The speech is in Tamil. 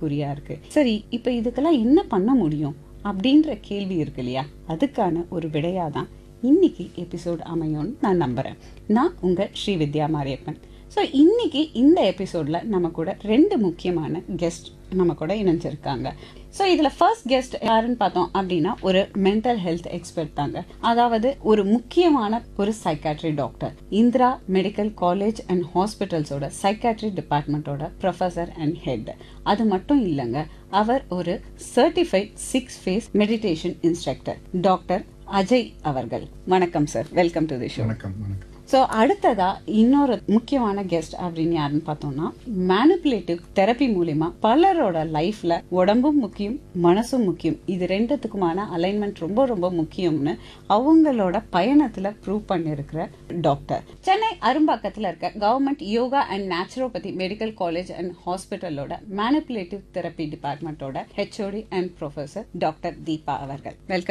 கேள்விக்குறியா இருக்கு சரி இப்ப இதுக்கெல்லாம் என்ன பண்ண முடியும் அப்படின்ற கேள்வி இருக்கு இல்லையா அதுக்கான ஒரு விடையா தான் இன்னைக்கு எபிசோட் அமையும்னு நான் நம்புறேன் நான் உங்க ஸ்ரீ வித்யா மாரியப்பன் ஸோ இன்னைக்கு இந்த எபிசோட்ல நம்ம கூட ரெண்டு முக்கியமான கெஸ்ட் நம்ம கூட இணைஞ்சிருக்காங்க ஸோ இதில் ஃபர்ஸ்ட் கெஸ்ட் யாருன்னு பார்த்தோம் அப்படின்னா ஒரு மென்டல் ஹெல்த் எக்ஸ்பர்ட் தாங்க அதாவது ஒரு முக்கியமான ஒரு psychiatry doctor Indira medical college and ஹாஸ்பிட்டல்ஸோட சைக்காட்ரி டிபார்ட்மெண்ட்டோட ப்ரொஃபஸர் அண்ட் ஹெட் அது மட்டும் இல்லைங்க அவர் ஒரு certified six phase meditation instructor doctor Ajay அவர்கள் வணக்கம் sir welcome to the show வணக்கம் வணக்கம் ஸோ அடுத்ததா இன்னொரு முக்கியமான கெஸ்ட் அப்படின்னு யாருன்னு பார்த்தோம்னா மேனிப்புலேட்டிவ் தெரப்பி மூலியமா பலரோட லைஃப்ல உடம்பும் முக்கியம் மனசும் முக்கியம் இது ரெண்டுத்துக்குமான அலைன்மெண்ட் ரொம்ப ரொம்ப முக்கியம்னு அவங்களோட பயணத்துல ப்ரூவ் பண்ணிருக்கிற டாக்டர் சென்னை அரும்பாக்கத்துல இருக்க government yoga and naturopathy medical college and ஹாஸ்பிட்டலோட மேனிப்புலேட்டிவ் தெரப்பி டிபார்ட்மெண்ட்டோட HOD and professor doctor Deepa அவர்கள் வெல்கம்